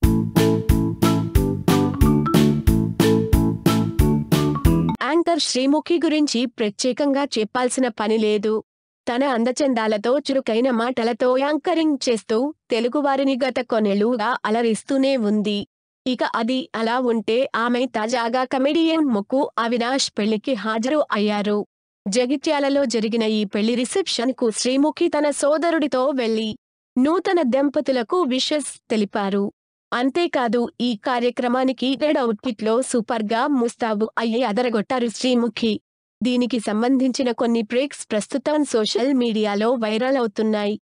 anchor Sreemukhi గురించి ప్రత్యేకంగా చెప్పాల్సిన పని లేదు తన అందచందాలతో చురుకైన మాటలతో యాంకరింగ్ చేస్తూ తెలుగువారిని గత కొన్నేళ్లుగా అలరిస్తూనే ఉంది ఇక అది అలా ఉంటే ఆమె తాజాగా కమెడియన్ ముక్కు అవినాష్ పెళ్లికి హాజరు అయ్యారు జగిత్యాలలో జరిగిన ఈ పెళ్లి రిసెప్షన్ కు శ్రీముఖి తన సోదరుడితో వెళ్లి నూతన దంపతులకు విషెస్ తెలిపారు అంతేకాదు ఈ కార్యక్రమానికి రెడ్ అవుట్ఫిట్ లో సూపర్ గా ముస్తాబు అయ్యి అదరగొట్టారు శ్రీముఖి దీనికి సంబంధించిన కొన్ని బ్రేక్స్ ప్రస్తుతం సోషల్ మీడియాలో వైరల్ అవుతున్నాయి